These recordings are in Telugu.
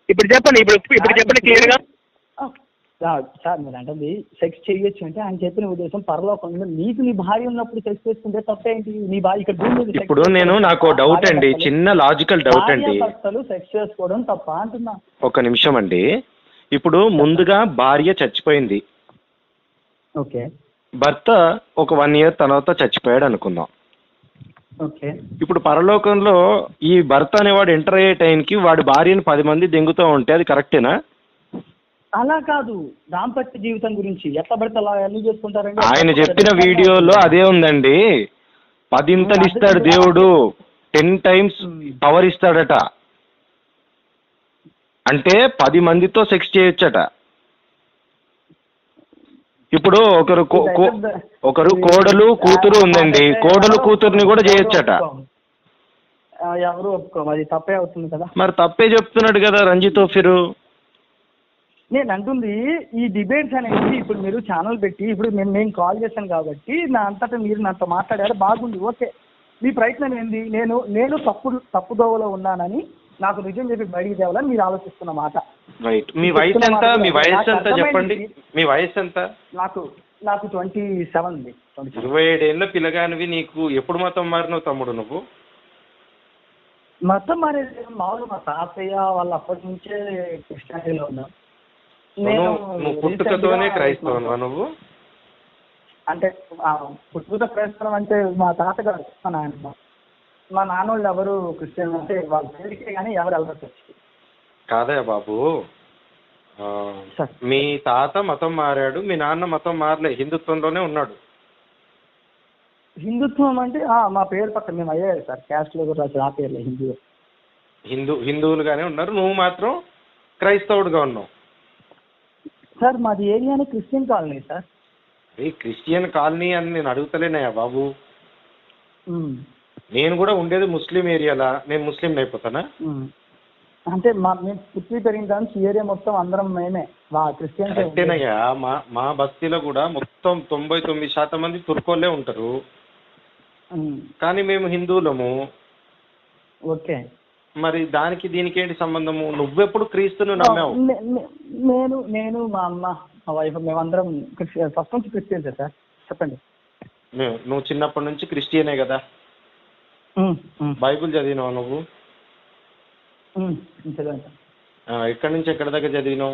ఇప్పుడు చెప్పండి ఇప్పుడు ఇప్పుడు చెప్పండి క్లియర్గా ఆ, సార్ మీరు అంటుంది సెక్స్ చేయొచ్చు అంటే ఆయన చెప్పిన ఉద్దేశం పరలోకంలో నీకు నీ భార్య ఉన్నప్పుడు సెక్స్ చేసుకుంటే తప్పేంటి నీ భార్య ఇక్కడ భూమి మీద sex ఇప్పుడు నేను చేసుకోవడం నాకు డౌట్ భార్య అండి భర్తలు- చిన్న లాజికల్ డౌట్ అండి భార్య భర్తలు సెక్స్ చేసుకోవడం తప్ప అంటున్నా ఒక నిమిషం అండి ఇప్పుడు ముందుగా భార్య చచ్చిపోయింది ఓకే భర్త ఒక వన్ ఇయర్ తర్వాత చచ్చిపోయాడు అనుకుందాం ఓకే ఇప్పుడు పరలోకంలో ఈ భర్త అనేవాడు ఎంటర్ అయ్యే టైంకి వాడి భార్యను పది మంది దెంగుతూ ఉంటే అది కరెక్టేనా అలా కాదు దాంపత్య జీవితం గురించి ఎట్లా పడితే అలా అన్ని చేసుకుంటారండి ఆయన చెప్పిన వీడియోలో అదే ఉందండి పదింతలు ఇస్తాడు దేవుడు టెన్ టైమ్స్ పవర్ ఇస్తాడట అంటే పది మందితో సెక్స్ చేయొచ్చట ఇప్పుడు ఒకరు కో- కో- ఒకరు కోడలు కూతురు ఉందండి కోడలు కూతుర్ని కూడా చేయొచ్చట ఆ, ఎవరు ఒప్పుకోం అది తప్పే అవుతుంది కదా మరి తప్పే చెప్తున్నాడు కదా రంజిత్ ఓఫిరు నేను అంటుంది ఈ డిబేట్స్ అనేది ఇప్పుడు మీరు ఛానల్ పెట్టి ఇప్పుడు నేను నేను కాల్ చేశాను కాబట్టి నా అంతటా మీరు నాతో మాట్లాడారు బాగుంది ఓకే మీ ప్రయత్నం ఏంది నేను నేను తప్పు తప్పుదోవలో ఉన్నానని నాకు నిజం చెప్పి బయటికి తేవాలని మీరు ఆలోచిస్తున్న మాట రైట్ మీ వయసు ఎంత మీ వయసు ఎంత చెప్పండి మీ వయసు ఎంత నాకు నాకు ట్వంటీ సెవెన్ ఉంది ట్వంటీ సెవెన్ ఇరవై ఏడేళ్ల పిల్లగానివి నీకు ఎప్పుడు మతం మారినావు తమ్ముడు నువ్వు మొత్తం మరి మామూలు మా తాతయ్య వాళ్ళు అప్పటి నుంచే క్రిస్టియానిటీలో ఉన్నాం నేను నువ్వు నువ్వు పుట్టుకతోనే recent గా క్రైస్తవనువా నువ్వు అంటే ఆ, పుట్టుకతో క్రైస్తవం అంటే మా తాతగారు మా నాయనమ్మ మా నాన్నోళ్ళు ఎవరు క్రిస్టియన్ అంటే వాళ్ళ పేరుకే కానీ ఎవరు వెళ్ళరు చర్చికి కాదా బాబు ఆ, సార్. మీ తాత మతం మారాడు మీ నాన్న మతం మారలే హిందుత్వంలోనే ఉన్నాడు హిందుత్వం అంటే ఆ, మా పేరు పక్కన మేము అయ్యాయి సార్ క్యాస్ట్లో కూడా రాసి ఆ పేర్లే హిందూ హిందూ హిందువులుగానే ఉన్నారు నువ్వు మాత్రం క్రైస్తవుడుగా ఉన్నావు సార్ మాది ఏరియానే క్రిస్టియన్ కాలనీ సార్ ఈ క్రిస్టియన్ కాలనీ అని నేను అడుగుతలేనయ్యా బాబు ఉమ్, నేను కూడా ఉండేది ముస్లిం ఏరియాలా నేను ముస్లిం అయిపోతానా ఉమ్. అంటే మా మేము పుట్టి పెరిగిన దానికి ఏరియా మొత్తం అందరం మేమే మా క్రిస్టియన్స్ కరెక్టేనయ్యా మా మా బస్తీలో కూడా మొత్తం తొంభై తొమ్మిది శాతం మంది తుర్కోళ్ళే ఉంటారు కానీ మేము హిందువులము ఓకే మరి దానికి దీనికి ఏంటి సంబంధము నువ్వెప్పుడు క్రీస్తును నమ్మావు నే- నే- నేను నేను మా అమ్మ మా వైఫ్ మేమందరం క్రిస్టియన్ ఫస్ట్ నుంచి క్రిస్టియన్సే సార్ చెప్పండి నువ్వు నువ్వు చిన్నప్పటి నుంచి క్రిస్టియనే కదా ఉమ్, ఉమ్, బైబిల్ చదివినావు నువ్వు ఉమ్, చదవండి సార్. ఆ, ఎక్కడి నుంచి ఎక్కడి దాకా చదివినావు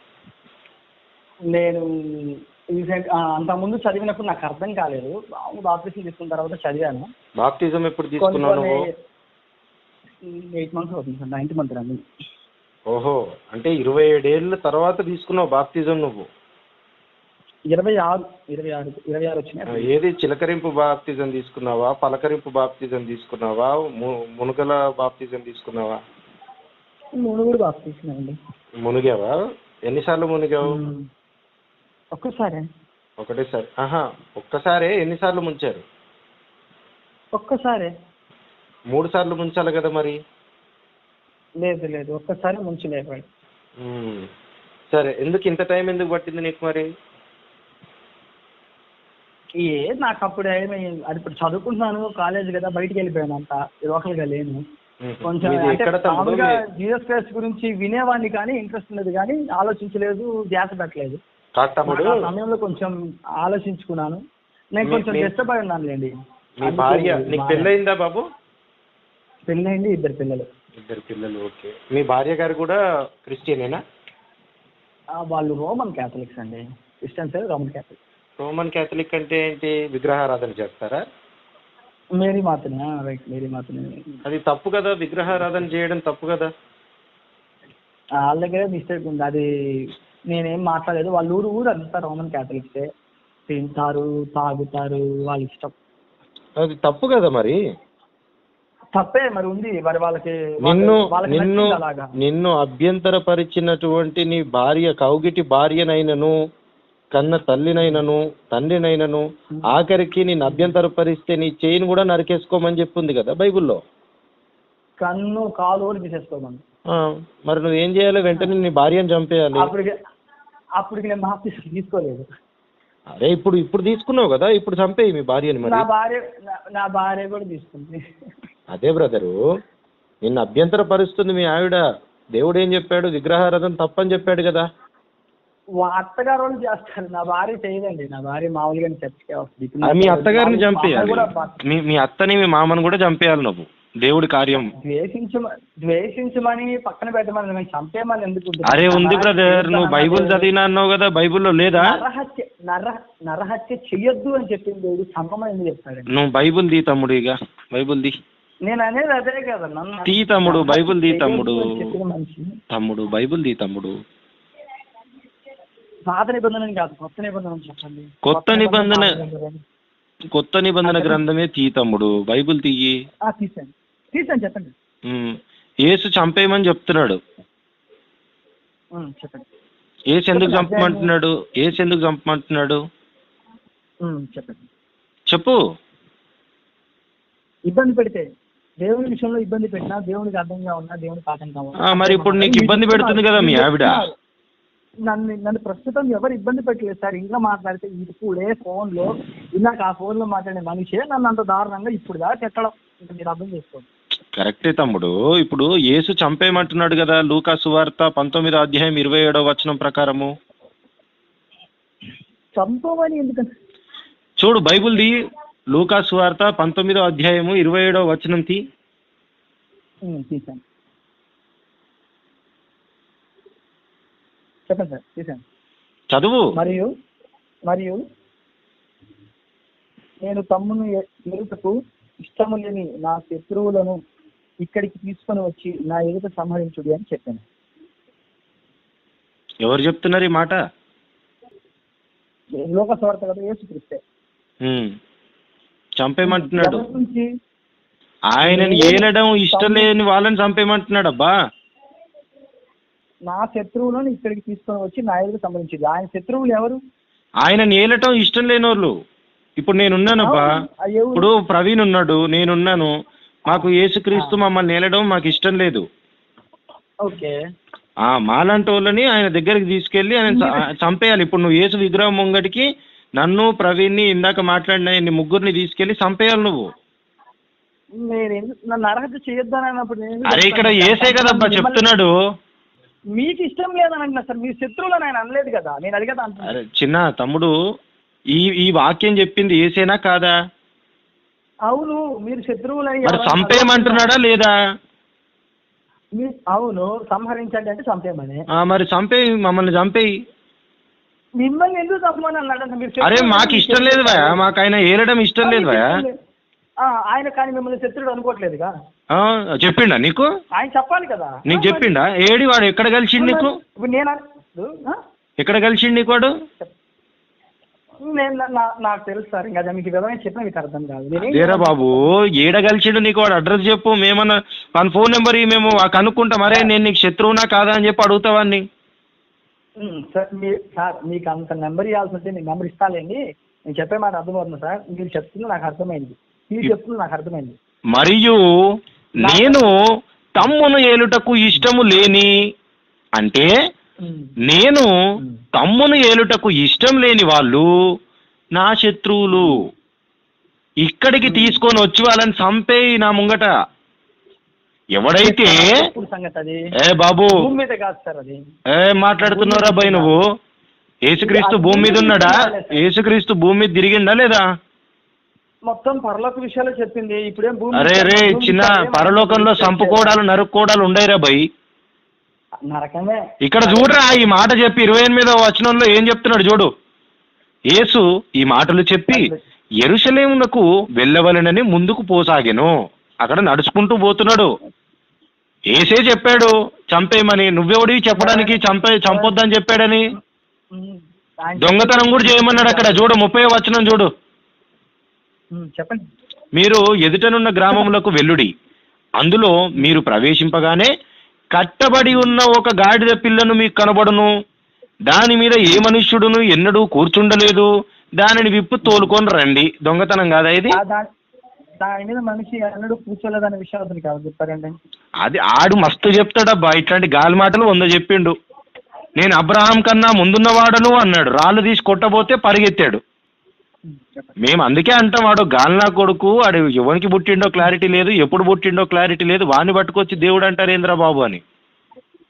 నేను రీసెంట్ అంతకుముందు చదివినప్పుడు నాకు అర్థం కాలేదు ఆపరేషన్ తీసుకున్న తర్వాత చదివాను బాప్తిజం ఎప్పుడు కొన్ని తీసుకున్నావు నువ్వు ఎయిట్ మంత్స్ అవుతుంది సార్ నైన్త్ మంత్ రండి ఓహో అంటే ఇరవై ఏడేళ్ళ తర్వాత తీసుకున్నావు బాప్తిజం నువ్వు ఇరవై ఆరు ఇరవై ఆరు ఇరవై ఆరు ఆ, వచ్చినాయి ఏది చిలకరింపు బాప్తిజం తీసుకున్నావా పలకరింపు బాప్తిజం తీసుకున్నావా ము- మునుగల బాప్తిజం తీసుకున్నావా మూడు కూడా బాగా తీసుకున్నానండి మునిగావా ఎన్నిసార్లు మునిగావు ఒక్కసారి ఒకటేసారి ఆహా ఒక్కసారే ఎన్నిసార్లు ముంచారు ఒక్కసారి మూడు సార్లు ముంచాలి కదా మరి లేదు లేదు ఒక్కసారి ముంచి లేపాడు ఉమ్. సరే ఎందుకు ఇంత టైం ఎందుకు పట్టింది నీకు మరి ఏ నాకు అప్పుడు ఏమి అది ఇప్పుడు చదువుకుంటున్నాను కాలేజ్ కదా బయటికి వెళ్ళిపోయాను అంత లోకల్గా లేను ఉమ్. కొంచెం మీది అంటే ఎక్కడ తమ్ముడు మామూలుగా మీ- జీసస్ క్రైస్ట్ గురించి వినేవాడిని కానీ ఇంట్రెస్ట్ ఉన్నది కానీ ఆలోచించలేదు ధ్యాస పెట్టలేదు కాదు తమ్ముడు నాకు ఆ సమయంలో కొంచెం ఆలోచించుకున్నాను నేను మీ- కొంచెం మీ- డిస్టర్బ్ అయి ఉన్నానులేండి మీ అందుకు భార్య నీకు మా- పెళ్ళయిందా బాబు పెళ్ళయింది ఇద్దరు పిల్లలు ఇద్దరు పిల్లలు ఓకే మీ భార్య గారు కూడా క్రిస్టియనేనా ఆ, వాళ్ళు రోమన్ క్యాథలిక్స్ అండి Christians Roman Catholics Roman Catholic అంటే ఏంటి విగ్రహారాధన చేస్తారా మేరీ మాతనే రైట్ మేరీ మాతనే అది తప్పు కదా విగ్రహారాధన చేయడం తప్పు కదా వాళ్ళ దగ్గరే మిస్టేక్ ఉంది అది నేనేం మాట్లాడలేదు వాళ్ళ ఊరు ఊరు అంతా రోమన్ క్యాథలిక్సే తింటారు తాగుతారు వాళ్ళ ఇష్టం అది తప్పు కదా మరి తప్పే మరి ఉంది మరి వాళ్ళకి నిన్ను వాళ్ళ- వాళ్ళకి నిన్ను నచ్చింది అలాగా నిన్ను అభ్యంతరపరిచినటువంటి నీ భార్య కౌగిటి భార్యనైనను కన్న తల్లినైనను తండ్రినైనను ఆఖరికి నేను అభ్యంతరపరిస్తే నీ చేయిని కూడా నరికేసుకోమని చెప్పింది కదా బైబిల్లో కన్ను కాలు కూడా తీసేసుకోమని ఆ, మరి నువ్వేం చేయాలి వెంటనే నీ భార్యను చంపేయాలి అప్పటికి అప్పటికి నేను బాప్తిసం తీసుకోలేదు అరే ఇప్పుడు ఇప్పుడు తీసుకున్నావు కదా ఇప్పుడు చంపేయి మీ భార్యని మరి నా భార్య నా- నా భార్య కూడా తీసుకుంది అదే బ్రదరు నిన్ను అభ్యంతరపరుస్తుంది మీ ఆవిడ దేవుడు ఏం చెప్పాడు విగ్రహారాధన తప్పని చెప్పాడు కదా వా- అత్తగారు వాళ్ళు చేస్తారు నా భార్య చేయదండి నా భార్య మామూలుగా చర్చకే వస్తుంది ఇప్పుడు ఆ, మీ నా- అత్తగారిని మా- మా చంపేయాలి అమ్మాయి కూడా బ- మీ మీ అత్తని మీ మామని కూడా చంపేయాలి నువ్వు దేవుడి కార్యం ద్వేషించమ ద్వేషించమని పక్కన పెట్టమని నేను చంపేమని ఎందుకు ఉంటుంది? అరే ఉంది నరహత్య బ్రదర్ చేయొద్దు నువ్వు బైబుల్ అన్నది- చదివినా అన్నావు కదా బైబుల్లో లేదా నరహత్య నర నరహత్య చెయ్యొద్దు అని చెప్పింది దేవుడు చంపమని ఎందుకు చెప్తాడండి నువ్వు బైబుల్ తీ తమ్ముడు ఇక బైబుల్ తీ నేను అనేది అదే కదా నన్ను తీ తమ్ముడు, బైబిల్ తీ చెయ్యొద్దు తమ్ముడు. అని చెప్పిన మనిషి తమ్ముడు బైబుల్ తీ తమ్ముడు పాత నిబంధన కాదు కొత్త నిబంధన అని చెప్పండి కొత్త నిబంధన పాత నిబంధన. కొత్త నిబంధన గ్రంథమే తీ తమ్ముడు బైబుల్ తీయి ఆ, తీసాను తీసాను చెప్పండి ఉమ్. యేసు చంపేయమని చెప్తున్నాడు ఉమ్, చెప్పండి ఏసు ఎందుకు చంపమంటున్నాడు ఏసు ఎందుకు చంపమంటున్నాడు ఉమ్, చెప్పండి చెప్పు ఇబ్బంది పెడితే దేవుని విషయంలో ఇబ్బంది పెట్టినా దేవునికి అర్థంగా ఉన్నా దేవునికి ఆటంకం ఉన్నా. ఆ, మరి ఇప్పుడు నీకు ఇబ్బంది పెడుతుంది కదా మీ ఆవిడ. నన్ను నన్ను ప్రస్తుతం ఎవరు ఇబ్బంది పెట్టలేదు సార్ ఇంట్లో మాట్లాడితే ఇప్పుడే ఫోన్లో ఇందాక ఆ ఫోన్లో మాట్లాడే మనిషే నన్ను అంత దారుణంగా ఇప్పుడు దాకా తిట్టడం ఇంకా మీరు అర్థం చేసుకోండి కరెక్టే తమ్ముడు ఇప్పుడు యేసు చంపేయమంటున్నాడు కదా లూకా సువార్త పంతొమ్మిదో అధ్యాయం ఇరవై ఏడో వచనం ప్రకారము చంపమని ఎందుకంటే చూడు బైబుల్ ది లూకా సువార్త పంతొమ్మిదో అధ్యాయము ఇరవై ఏడో వచనం తీ ఉమ్, తీశాను చెప్పండి సార్ తీశాను చదువు మరియు మరియు నేను తమ్మును ఎ- ఎరుటకు ఇష్టము లేని నా శత్రువులను ఇక్కడికి తీసుకొని వచ్చి నా ఎదుట సంహరించుడి అని చెప్పాను ఎవరు చెప్తున్నారు ఈ మాట లోక స్వార్థ కదా యేసుక్రీస్తే ఉమ్. చంపేయమంటున్నాడు ఎవరి నుంచి ఆయనని ఏలడం ఇష్టం లేని వాళ్ళని చంపేయమంటున్నాడు అబ్బా నా శత్రువులను ఇక్కడికి తీసుకొని వచ్చి నా ఎదుట సంహరించుడి ఆయన శత్రువులు ఎవరు ఆయనని ఏలటం ఇష్టం లేని వాళ్ళు ఇప్పుడు నేనున్నానబ్బా అవును, ఆ ఎవరు? ఇప్పుడు ప్రవీణ్ ఉన్నాడు నేనున్నాను మాకు యేసుక్రీస్తు మమ్మల్ని ఏలడం మాకు ఇష్టం లేదు ఓకే ఆ మాలాంటి వాళ్ళని ఆయన దగ్గరికి తీసుకెళ్ళి ఆయన చ- చంపేయాలి ఇప్పుడు నువ్వు యేసు విగ్రహం ముంగటికి నన్ను ప్రవీణ్ని ఇందాక మాట్లాడిన ఈ ముగ్గురిని తీసుకెళ్ళి చంపేయాలి నువ్వు నేను ఎందుకు- నన్ను అర్హత చేయొద్దని అన్నప్పుడు నేను ఎందుకు అరే ఇక్కడ చెప్తాను? ఏసే కదబ్బా మిమ్మల్ని- చెప్తున్నాడు మీకు ఇష్టం లేదని అంటున్నా సార్ మీ శత్రువులను ఆయన అనలేదు కదా నేను అది కదా అంటున్నా అరే చిన్న తమ్ముడు ఈ ఈ వాక్యం చెప్పింది ఏసేనా కాదా అవును మీరు శత్రువులని మరి ఎవరు- చంపేయమంటున్నాడా లేదా మీ- అవును సంహరించండి అంటే చంపేయమని ఆ, మరి చంపేయి మమ్మల్ని చంపేయి మిమ్మల్ని ఎందుకు చంపమని అన్నాడు అంటే మీరు అరే శత్రువులని మాకు ఇష్టం లేదు భయ మాకు ఆయన ఏలడం ఇష్టం లేదు భయ ఆ, ఆయన కానీ మిమ్మల్ని శత్రుడు అనుకోవట్లేదుగా ఆ, చెప్పిండా నీకు ఆయన చెప్పాలి కదా నీకు చెప్పిండా ఏడి వాడు ఎక్కడ కలిసిండు నీకు ఇప్పుడు నేను అన్- ఆ? ఎక్కడ కలిసిండు నీకు వాడు నేను నా- నా- నాకు తెలుసు సార్ ఇంకా అది మీకు వివరణ చెప్పిన మీకు అర్థం కాదు నేనేం లేరా బాబు ఏడ కలిసిండు నీకు వాడు అడ్రస్ చెప్పు మేమన్నా మన ఫోన్ నెంబర్ ఇవి మేము ఆ కనుక్కుంటాం అరే నేను నీకు శత్రువునా కాదా అని చెప్పి అడుగుతావాన్ని ఉమ్, సార్ మీ సార్ మీకు అంత నెంబర్ ఇవ్వాల్సి ఉంటే మీకు నెంబర్ ఇస్తాలేండి నేను చెప్పే మాట అర్థమవుతుంది సార్ మీరు చెప్తుంది నాకు అర్థమైంది మీరు చెప్తుంది నాకు అర్థమైంది మరియు నేను తమ్మును ఏలుటకు ఇష్టము లేని అంటే ఉమ్, నేను తమ్మును ఏలుటకు ఇష్టం లేని వాళ్ళు నా శత్రువులు ఇక్కడికి తీసుకొని వచ్చి వాళ్ళని చంపేయి నా ముంగట ఎవడైతే ఎప్పుడు సంగతి అది ఏ బాబు భూమి మీద కాదు సార్ అది ఏ మాట్లాడుతున్నారా బాయ్ నువ్వు యేసుక్రీస్తు భూమి మీద ఉన్నాడా యేసుక్రీస్తు భూమి మీద తిరిగిండా లేదా మొత్తం పరలోక విషయాలు చెప్పింది ఇప్పుడేం భూమి అరే మీద- రే భూమి చిన్న మీద ఏం పరలోకంలో చెప్పలేదు. సంపుకోవడాలు నరుక్కోవడాలు ఉండయిరా బై నరకమే ఇక్కడ చూడరా ఈ మాట చెప్పి ఇరవై ఎనిమిదో వచనంలో ఏం చెప్తున్నాడు చూడు యేసు ఈ మాటలు చెప్పి ఎరుసలేమునకు వెళ్ళవలెనని ముందుకు పోసాగెను అక్కడ నడుచుకుంటూ పోతున్నాడు ఏసే చెప్పాడు చంపేయమని నువ్వెవడివి చెప్పడానికి చంపే చంపొద్దని చెప్పాడని ఉమ్, ఆయన దొంగతనం కూడా చేయమన్నాడు అక్కడ చూడు ముప్పై వచనం చూడు ఉమ్, చెప్పండి మీరు ఎదుటనున్న గ్రామములకు వెల్లుడి అందులో మీరు ప్రవేశింపగానే కట్టబడి ఉన్న ఒక గాడిద పిల్లను మీకు కనబడును దాని మీద ఏ మనుష్యుడును ఎన్నడూ కూర్చుండలేదు దానిని విప్పు తోలుకొని రండి దొంగతనం కాదా ఇది ఆ దా- దాని మీద మనిషి ఎన్నడూ కూర్చోలేదనే విషయం అతనికి ఎవరు చెప్పారండి అది ఆడు మస్తు చెప్తాడబ్బా ఇట్లాంటి గాలి మాటలు వంద చెప్పిండు నేను అబ్రహాం కన్నా ముందున్నవాడను అన్నాడు రాళ్ళు తీసి కొట్టబోతే పరిగెత్తాడు ఉమ్, చెప్పండి మేము అందుకే అంటాం వాడు గాల్నా కొడుకు వాడు ఎవరికి పుట్టిండో క్లారిటీ లేదు ఎప్పుడు పుట్టిండో క్లారిటీ లేదు వాడిని పట్టుకొచ్చి దేవుడు అంటారు ఏంద్రా బాబు అని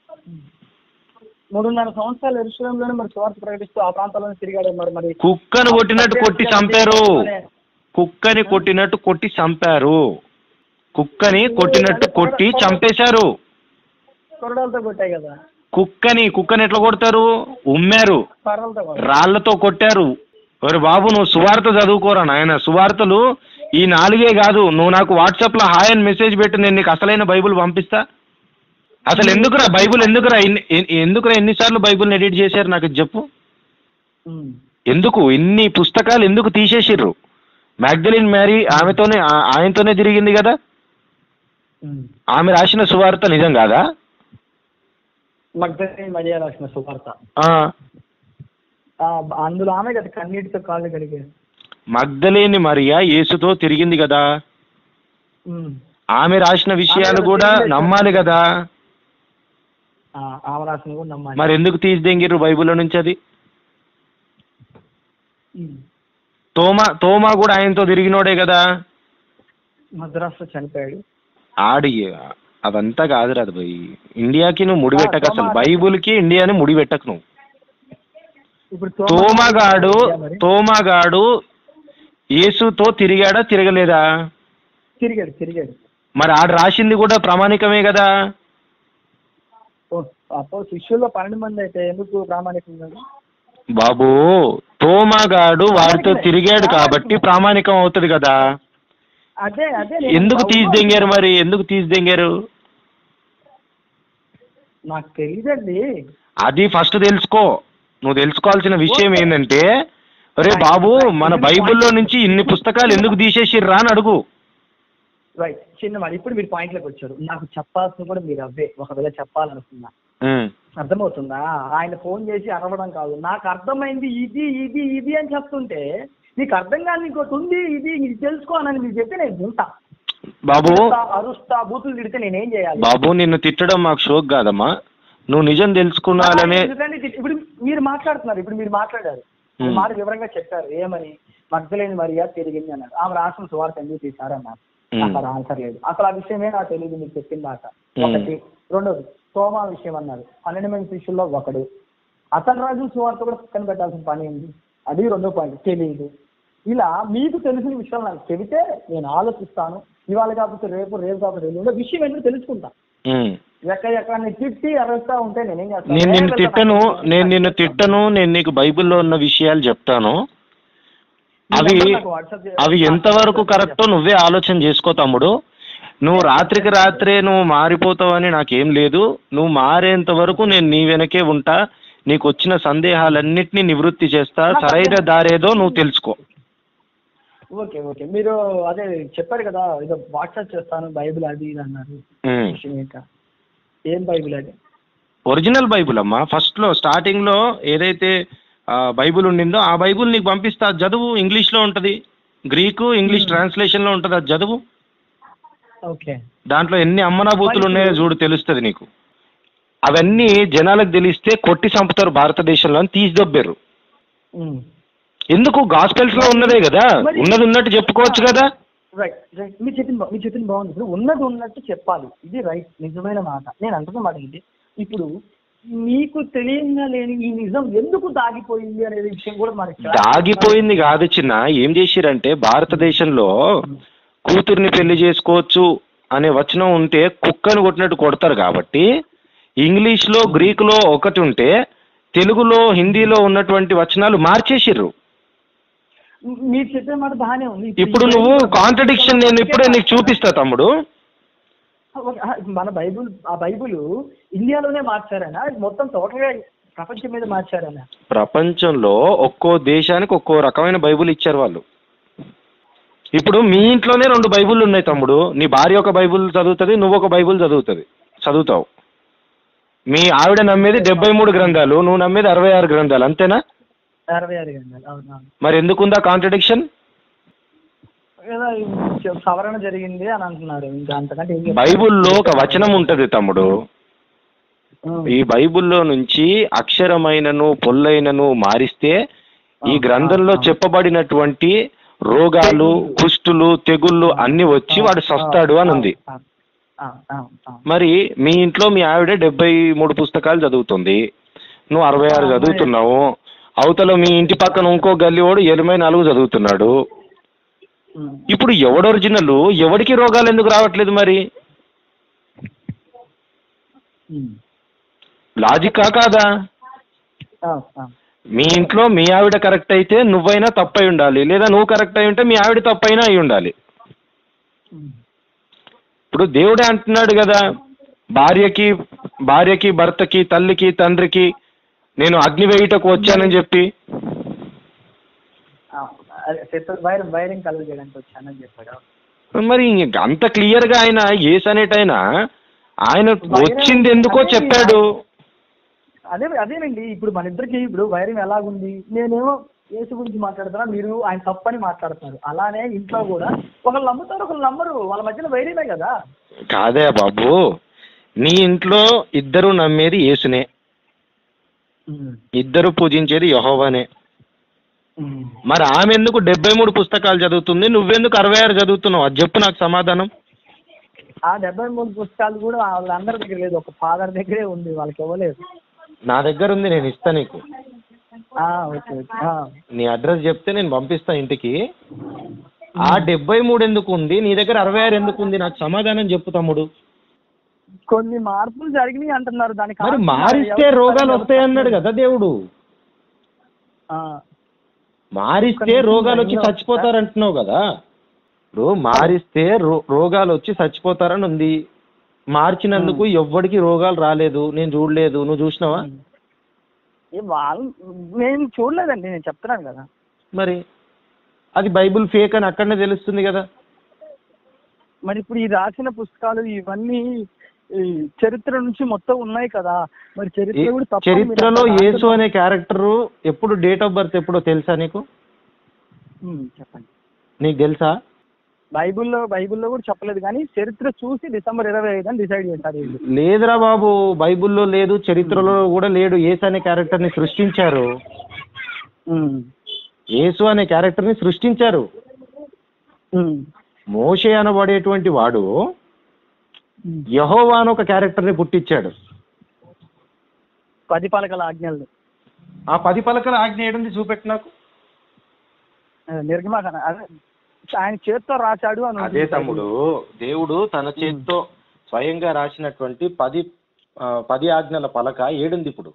మూడున్నర సంవత్సరాలు ఎరుసలంలోనే మరి సువార్త ప్రకటిస్తూ ఆ ప్రాంతాల్లో తిరిగాడు మరి మరి కుక్కను కొట్టినట్టు కొట్టి చంపారు కుక్కని కొట్టినట్టు కొట్టి చంపారు కుక్కని కొట్టినట్టు కొట్టి చంపేశారు కొరడాలతో కొట్టాయి కదా కుక్కని కుక్కని ఎట్లా కొడతారు ఉమ్మారు కర్రలతో కొట్టాయి రాళ్లతో కొట్టారు ఒరే బాబు నువ్వు సువార్త చదువుకోరా నాయన సువార్తలు ఈ నాలుగే కాదు నువ్వు నాకు వాట్సాప్లో హాయ్ అని మెసేజ్ పెట్టు నేను నీకు అసలైన బైబిల్ పంపిస్తా అసలు ఎందుకురా బైబిల్ ఎందుకురా ఎన్ని ఎ- ఎందుకురా ఎన్నిసార్లు బైబిల్ని ఎడిట్ చేశారు నాకు ఇది చెప్పు ఉమ్. ఎందుకు ఇన్ని పుస్తకాలు ఎందుకు తీసేసిర్రు మ్యాగ్దలిన్ మ్యారీ ఆమెతోనే ఆ- ఆయనతోనే తిరిగింది కదా ఉమ్. ఆమె రాసిన సువార్త నిజం కాదా మగ్ధలేని మరియా రాసిన సువార్త ఆ, ఆ, అందులో ఆమె కదా కన్నీటితో కాళ్ళు కడిగారు మగ్ధలేని మరియా యేసుతో తిరిగింది కదా ఉమ్. ఆమె రాసిన విషయాలు ఆమె కూడా తిరిగింది. నమ్మాలి కదా ఆ, ఆమె రాసిన కూడా నమ్మాలి మరి ఎందుకు తీసిదెంగిర్రు బైబిల్లో నుంచి అది ఉమ్. తోమా తోమా కూడా ఆయనతో తిరిగినోడే కదా మద్రాసులో చనిపోయాడు ఆడి అదంతా కాదురా అది పోయి ఇండియాకి నువ్వు ముడి ఆ, పెట్టకు అసలు తోమా- బైబుల్కి ఇండియాని ముడి పెట్టకు నువ్వు ఇప్పుడు తోమగాడు మరి తోమగాడు యేసుతో తిరిగాడా తిరగలేదా తిరిగాడు తిరిగాడు మరి ఆడు రాసింది కూడా ప్రామాణికమే కదా ఓ, అప్పో శిష్యుల్లో పన్నెండు మంది అయితే ఎందుకు ప్రామాణికంగా బాబు తోమగాడు వాడితో తిరిగాడు కాబట్టి ప్రామాణికం అవుతుంది కదా అదే అదే నేను ఎందుకు బాబు- తీసిదెంగారు మరి ఎందుకు తీసిదెంగారు నాకు తెలియదండి అది ఫస్ట్ తెలుసుకో నువ్వు తెలుసుకోవాల్సిన విషయం ఏంటంటే అరే బాబు మన బైబిల్లో నుంచి ఇన్ని పుస్తకాలు ఎందుకు తీసేసిర్రా అని అడుగు రైట్ చిన్న మాట ఇప్పుడు మీరు పాయింట్లోకి వచ్చారు నాకు చెప్పాల్సిన కూడా మీరు అవే ఒకవేళ చెప్పాలనుకున్నా ఉమ్. అర్థమవుతుందా ఆయన ఫోన్ చేసి అరవడం కాదు నాకు అర్థమైంది ఇది ఇది ఇది అని చెప్తుంటే నీకు అర్థం కాని ఇంకోటి ఉంది ఇది ఇది తెలుసుకోనని మీరు చెప్తే నేను వింటా బాబు అరుస్తా, అరుస్తా బూతులు తిడితే నేనేం చేయాలి బాబు నిన్ను తిట్టడం మాకు షోక్ కాదమ్మా నువ్వు నిజం తెలుసుకున్నాలనే ఎందుకంటే ఇది- ఇప్పుడు మీరు మాట్లాడుతున్నారు ఇప్పుడు మీరు మాట్లాడారు Hmm. ఈ మాట వివరంగా చెప్పారు ఏమని మగ్ధలేని మరియా తిరిగింది అన్నారు ఆమె రాసిన సువార్త ఎందుకు తీశారు అన్నారు Hmm. అక్కడ ఆన్సర్ లేదు అసలు ఆ విషయమే నాకు తెలియదు మీరు చెప్పిన దాకా Hmm. ఒకటి రెండోది తోమా విషయం అన్నారు పన్నెండు మంది శిష్యుల్లో ఒకడు అతను రాజు సువార్త కూడా పక్కన పెట్టాల్సిన పని ఉంది అది రెండో పాయింట్ తెలియదు ఇలా మీకు తెలిసిన విషయాలు నాకు చెబితే నేను ఆలోచిస్తాను ఇవాళ కాకపోతే రేపు రేపు కాకపోతే ఎల్లుండి విషయం ఏంటో తెలుసుకుంటా ఉమ్. ఎక్కడ ఎక్కడ నేను తిట్టి అరుస్తా ఉంటే నేనేం చేస్తాను నేను నిన్ను ఏ తిట్టను వెళ్తాను? నేను నిన్ను తిట్టను నేను నీకు బైబిల్లో ఉన్న విషయాలు చెప్తాను అవి మీరు నాకు వాట్సాప్ చే- అవి ఎంతవరకు కరెక్టో నువ్వే ఆలోచన చేసుకో తమ్ముడు నువ్వు రాత్రికి రాత్రే నువ్వు మారిపోతావని నాకేం లేదు నువ్వు మారేంత వరకు నేను నీ వెనకే ఉంటా నీకు వచ్చిన సందేహాలన్నిటినీ నివృత్తి చేస్తా సరైన దారేదో నువ్వు తెలుసుకో ఓకే ఓకే మీరు అదే చెప్పారు కదా ఏదో వాట్సాప్ చేస్తాను బైబిల్ అది ఇది అన్నారు ఉమ్. విషయం ఏంటా? ఏం బైబిల్ అది ఒరిజినల్ బైబుల్ అమ్మా ఫస్ట్లో స్టార్టింగ్లో ఏదైతే ఆ, బైబుల్ ఉండిందో ఆ బైబుల్ నీకు పంపిస్తా అది చదువు ఇంగ్లీష్లో ఉంటుంది గ్రీకు ఇంగ్లీష్ ట్రాన్స్లేషన్లో ఉంటుంది అది చదువు ఓకే దాంట్లో ఎన్ని అమ్మనాభూతులు ఉన్నాయో చూడు తెలుస్తుంది నీకు అవన్నీ జనాలకు తెలిస్తే కొట్టి చంపుతారు భారతదేశంలో అని తీసి దొబ్బారు ఉమ్. ఎందుకు గాస్పెల్స్లో ఉన్నదే కదా మరి- ఉన్నది ఉన్నట్టు చెప్పుకోవచ్చు కదా రైట్ రైట్ మీరు చెప్పింది బా- మీరు చెప్పింది బాగుంది ఇప్పుడు ఉన్నది ఉన్నట్టు చెప్పాలి ఇది రైట్ నిజమైన మాట నేను అంటున్న మాట ఏంటి ఇప్పుడు మీకు తెలియంగా లేని ఈ నిజం ఎందుకు దాగిపోయింది అనే విషయం కూడా మనకి దాగిపోయింది కాదు చిన్న ఏం చేసిరంటే భారతదేశంలో కూతుర్ని పెళ్లి చేసుకోవచ్చు అనే వచనం ఉంటే కుక్కను కొట్టినట్టు కొడతారు కాబట్టి ఇంగ్లీష్లో గ్రీకులో ఒకటి ఉంటే తెలుగులో హిందీలో ఉన్నటువంటి వచనాలు మార్చేసిర్రు మీరు చెప్పే మాట బాగానే ఉంది ఇప్పుడు నువ్వు కాంట్రడిక్షన్ నేను ఇప్పుడే నీకు చూపిస్తా తమ్ముడు ఒక- ఆ, మన బైబుల్ ఆ బైబుల్ ఇండియాలోనే మార్చారనా ఇది మొత్తం టోటల్గా ప్రపంచం మీద మార్చారనా ప్రపంచంలో ఒక్కో దేశానికి ఒక్కో రకమైన బైబుల్ ఇచ్చారు వాళ్ళు ఇప్పుడు మీ ఇంట్లోనే రెండు బైబుల్ ఉన్నాయి తమ్ముడు నీ భార్య ఒక బైబుల్ చదువుతుంది నువ్వు ఒక బైబుల్ చదువుతుంది చదువుతావు మీ ఆవిడ నమ్మేది డెబ్బై మూడు గ్రంథాలు నువ్వు నమ్మేది అరవై ఆరు గ్రంథాలు అంతేనా అరవై ఆరు గంటలు అవును అవును మరి ఎందుకుందా కాంట్రడిక్షన్ ఏదో ఈ సవరణ జరిగింది అని అంటున్నారు ఇంకా అంతకంటే ఏం చెప్తారు? బైబుల్లో ఒక వచనం ఉంటుంది తమ్ముడు ఉం. ఈ బైబుల్లో నుంచి అక్షరమైనను పొల్లైనను మారిస్తే ఈ గ్రంథంలో చెప్పబడినటువంటి రోగాలు కుష్టులు తెగుళ్ళు అన్ని వచ్చి వాడు సస్తాడు అని ఉంది ఆ, ఆ, ఆ, ఆ. మరి మీ ఇంట్లో మీ ఆవిడ డెబ్బై మూడు పుస్తకాలు చదువుతుంది నువ్వు అరవై ఆరు చదువుతున్నావు అవతల మీ ఇంటి పక్కన ఇంకో గల్లివాడు ఎనభై నాలుగు చదువుతున్నాడు ఉమ్. ఇప్పుడు ఎవడు ఒరిజినల్ ఎవడికి రోగాలు ఎందుకు రావట్లేదు మరి ఉమ్. లాజిక్ కాదా ఆ, ఆ. మీ ఇంట్లో మీ ఆవిడ కరెక్ట్ అయితే నువ్వైనా తప్పై ఉండాలి లేదా నువ్వు కరెక్ట్ అయి ఉంటే మీ ఆవిడ తప్పైనా అయి ఉండాలి ఉమ్. ఇప్పుడు దేవుడే అంటున్నాడు కదా భార్యకి భార్యకి భర్తకి తల్లికి తండ్రికి నేను అగ్ని వేయుటకు వచ్చానని చెప్పి ఆ, అదే శత్రు వైరం వైరింగ్ కలుగు చేయడానికి వచ్చానని చెప్పాడు మరి ఇంక అంత క్లియర్గా ఆయన ఏస్ అనేటైనా ఆయన వచ్చింది ఎందుకో చెప్పాడు అదే అదేనండి ఇప్పుడు మన ఇద్దరికి ఇప్పుడు వైరం ఎలాగుంది నేనేమో యేసు గురించి మాట్లాడుతున్నా మీరు ఆయన తప్పని మాట్లాడుతున్నారు అలానే ఇంట్లో కూడా ఒకళ్ళు నమ్ముతారు ఒకళ్ళు నమ్మరు వాళ్ళ మధ్యన వైరమే కదా కాదే బాబు నీ ఇంట్లో ఇద్దరు నమ్మేది యేసునే ఇద్దరు పూజించేది యహోవానే మరి ఆమె ఎందుకు డెబ్బై మూడు పుస్తకాలు చదువుతుంది నువ్వెందుకు అరవై ఆరు చదువుతున్నావు అది చెప్పు నాకు సమాధానం ఆ డెబ్బై మూడు పుస్తకాలు కూడా వాళ్ళందరి దగ్గర లేదు ఒక ఫాదర్ దగ్గరే ఉంది వాళ్ళకి ఇవ్వలేదు నా దగ్గర ఉంది నేను ఇస్తా నీకు ఆ, ఓకే ఓకే ఆ. నీ అడ్రస్ చెప్తే నేను పంపిస్తా ఇంటికి ఆ డెబ్బై మూడు ఎందుకు ఉంది నీ దగ్గర అరవై ఆరు ఎందుకు ఉంది నాకు సమాధానం చెప్పు తమ్ముడు కొన్ని మార్పులు జరిగినాయి అంటున్నారు దానికి మరి కారణం మారిస్తే ఎవరు రోగాలు చెప్పలేదు. వస్తాయి అన్నాడు కదా దేవుడు ఆ, మారిస్తే రోగాలు వచ్చి చచ్చిపోతారు అంటున్నావు కదా ఇప్పుడు మారిస్తే రో- రోగాలు వచ్చి చచ్చిపోతారని ఉంది మార్చినందుకు ఎవ్వడికి రోగాలు రాలేదు నేను చూడలేదు నువ్వు చూసినావా ఏ వాళ్ళు నేను చూడలేదండి నేను చెప్తున్నాను కదా మరి అది బైబిల్ ఫేక్ అని అక్కడనే తెలుస్తుంది కదా మరి ఇప్పుడు ఈ రాసిన పుస్తకాలు ఇవన్నీ ఈ చరిత్ర నుంచి మొత్తం ఉన్నాయి కదా మరి చరిత్ర ఏ- కూడా తప్ప చరిత్రలో మీరు అట్లా యేసు అనే క్యారెక్టర్ ఎప్పుడు డేట్ ఆఫ్ బర్త్ ఎప్పుడో తెలుసా నీకు ఉమ్, చెప్పండి నీకు తెలుసా బైబిల్లో బైబిల్లో కూడా చెప్పలేదు కానీ చరిత్ర చూసి డిసెంబర్ ఇరవై ఐదు అని డిసైడ్ చేశారు వీళ్ళు లేదురా బాబు బైబిల్లో లేదు చరిత్రలో కూడా లేడు యేసు అనే క్యారెక్టర్ని సృష్టించారు ఉమ్, యేసు అనే క్యారెక్టర్ని సృష్టించారు ఉమ్, మోషే అనబడేటువంటి వాడు ఉమ్. యహోవా అని ఒక క్యారెక్టర్ని పుట్టించాడు పది పలకల ఆజ్ఞలు ఆ పది పలకల ఆజ్ఞ ఏడుంది చూపెట్టు నాకు ఆ, నిర్గమాకాండ అదే ఆయన చేత్తో రాశాడు అని అదే ఉంటుంది. తమ్ముడు దేవుడు తన చేతితో స్వయంగా రాసినటువంటి పది ఆ, పది ఆజ్ఞల పలక ఏడుంది ఇప్పుడు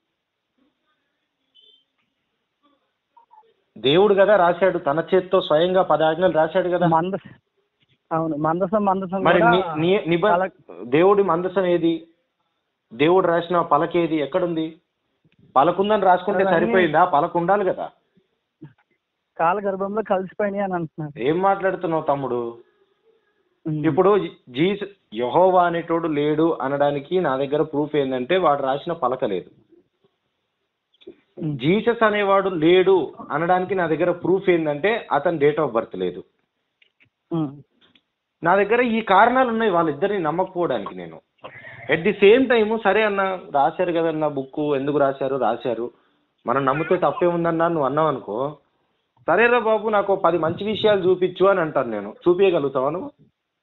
దేవుడు కదా రాశాడు తన చేతితో స్వయంగా పది ఆజ్ఞలు రాశాడు కదా మందస అవును మందసం మందసం మరి కూడా ని- ని- నిబ- పలక- దేవుడి మందసం ఏది దేవుడు రాసిన పలక ఏది ఎక్కడుంది పలకుందని రాసుకుంటే అవన్నీ- సరిపోయిందా పలక ఉండాలి కదా కాల గర్భంలో కలిసిపోయినాయి అని అంటున్నారు ఏం మాట్లాడుతున్నావు తమ్ముడు ఉమ్. ఇప్పుడు జీస్ యహోవా అనేటోడు లేడు అనడానికి నా దగ్గర ప్రూఫ్ ఏంటంటే వాడు రాసిన పలక లేదు ఉమ్. జీసస్ అనేవాడు లేడు అనడానికి నా దగ్గర ప్రూఫ్ ఏంటంటే అతని డేట్ ఆఫ్ బర్త్ లేదు ఉమ్. నా దగ్గర ఈ కారణాలు ఉన్నాయి వాళ్ళిద్దరిని నమ్మకపోవడానికి నేను ఎట్ ది సేమ్ టైము సరే అన్న రాశారు కదన్న బుక్ ఎందుకు రాశారు రాశారు మనం నమ్మితే తప్పే ఉందన్నా నువ్వు అన్నావు అనుకో సరేరా బాబు నాకు ఓ పది మంచి విషయాలు చూపించు అని అంటాను నేను చూపించగలుగుతావా నువ్వు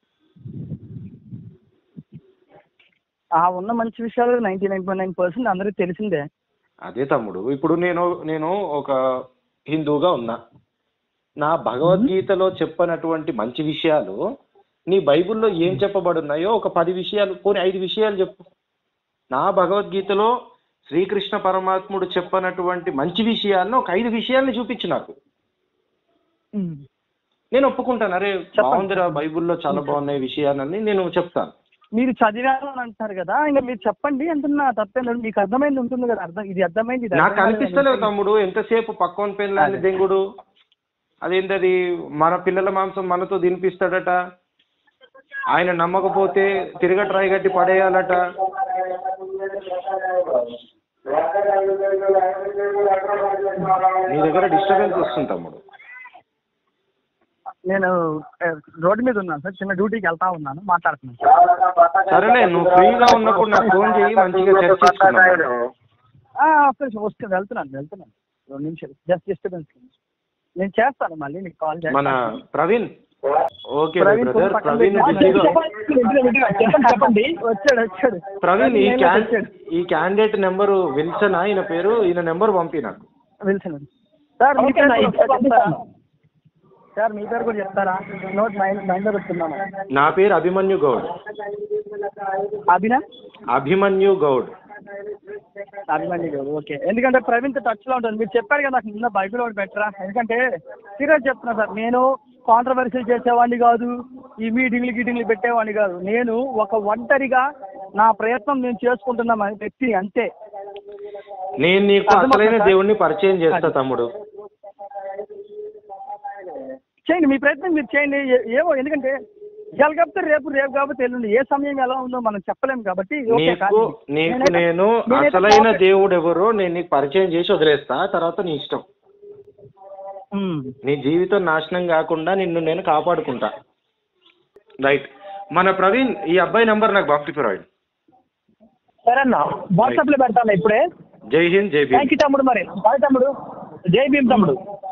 ఆ ఉన్న మంచి విషయాలు ninety nine point nine percent అందరికి తెలిసిందే అదే తమ్ముడు ఇప్పుడు నేను నేను ఒక హిందువుగా ఉన్నా నా భగవద్గీతలో చెప్పనటువంటి మంచి విషయాలు నీ బైబిల్లో ఏం చెప్పబడున్నాయో ఒక పది విషయాలు పోనీ ఐదు విషయాలు చెప్పు నా భగవద్గీతలో శ్రీకృష్ణ పరమాత్ముడు చెప్పనటువంటి మంచి విషయాలను ఒక ఐదు విషయాల్ని చూపించు నాకు ఉమ్. నేను ఒప్పుకుంటాను అరే చెప్పండి. బాగుందిరా బైబిల్లో చాలా బాగున్నాయి విషయాలని నేను చెప్తాను మీరు చదివారు అని అంటున్నారు కదా ఇంకా మీరు చెప్పండి అంటున్నా తప్పేం లేదు మీకు అర్థమైంది ఉంటుంది కదా అర్థం ఇది అర్థమైంది ఇది నాకు అర్థం కాలేదు అనిపిస్తలేవు అని. తమ్ముడు ఎంతసేపు పక్కన పెళ్ళాన్ని అదే. దెంగుడు అదేంటది మన పిల్లల మాంసం మనతో తినిపిస్తాడట ఆయన నమ్మకపోతే తిరగ ట్రై కట్టి పడేయాలట నీ దగ్గర డిస్టర్బెన్స్ వస్తుంది తమ్ముడు నేను ఆ, రోడ్డు మీద ఉన్నాను సార్ చిన్న డ్యూటీకి వెళ్తా ఉన్నాను మాట్లాడుతున్నాను సరేలే నువ్వు ఫ్రీగా ఉన్నప్పుడు నాకు ఫోన్ చేయి మంచిగా చర్చించుకున్నాం ఆ, ఒక్క నిమిషం వస్తుంది వెళ్తున్నాను వెళ్తున్నాను రెండు నిమిషాలు జస్ట్ డిస్టర్బెన్స్ నేను చేస్తాను మళ్ళీ నీకు కాల్ మన ప్రవీణ్ ఓకే ప్రవీణ్ బ్రదర్ పక్కన ప్రవీణ్ పెట్టి- బిజీగా వింటున్నా, వింటున్నా. చెప్పండి చెప్పండి వచ్చాడు వచ్చాడు ప్రవీణ్ ఈ నేను క్యాన్ వచ్చాడు ఈ క్యాండిడేట్ నెంబరు విల్సన్ ఈయన పేరు ఈయన నెంబర్ పంపి నాకు విల్సన్ సార్ మీ ఓకే పేరు అన్న, కూడా ఇప్పుడు ఒకసారి చెప్తారా? పంపిస్తాను. సార్ మీ పేరు కూడా చెప్తారా నోట్ మైండ్ మైండ్లో పెట్టుకున్నాను నా పేరు అభిమన్యు గౌడ్ అభినా అభిమన్యు గౌడ్ అభిమన్యు గారు ఓకే ఎందుకంటే ప్రవీణ్ టచ్ లో ఉంటుంది మీరు చెప్పారు కదా నాకు నిన్న బైబిల్ ఒకటి పెట్టరా ఎందుకంటే సీరియస్ చెప్తున్నా సార్ నేను కాంట్రవర్సీ చేసేవాడిని కాదు ఈ మీటింగ్లు గీటింగ్లు పెట్టేవాడిని కాదు నేను ఒక ఒంటరిగా నా ప్రయత్నం నేను చేసుకుంటున్నా మన వ్యక్తి అంతే నేను నీకు అర్థమవుతుందా అసలైన సార్? దేవుణ్ణి పరిచయం చేస్తా తమ్ముడు చేయండి మీ ప్రయత్నం మీరు చేయండి ఏ- ఏమో ఎందుకంటే ఇవాళ కాకపోతే రేపు రేపు కాకపోతే ఎల్లుండి ఏ సమయం ఎలా ఉందో మనం చెప్పలేము కాబట్టి ఓకే నీకు కానీ నీకు నేనైతే- నేను నేనైతే అసలైన ఓకే. దేవుడు ఎవరో నేను నీకు పరిచయం చేసి వదిలేస్తా తర్వాత నీ ఇష్టం ఉమ్. నీ జీవితం నాశనం కాకుండా నిన్ను నేను కాపాడుకుంటా రైట్ మన ప్రవీణ్ ఈ అబ్బాయి నంబర్ నాకు పంపి ప్రవీణ్ సరే అన్న వాట్సాప్ లో పెడతాను ఇప్పుడే జై హింద్ జై భీమ్ థ్యాంక్ యూ తమ్ముడు మరి బాయ్ తమ్ముడు జై భీమ్ తమ్ముడు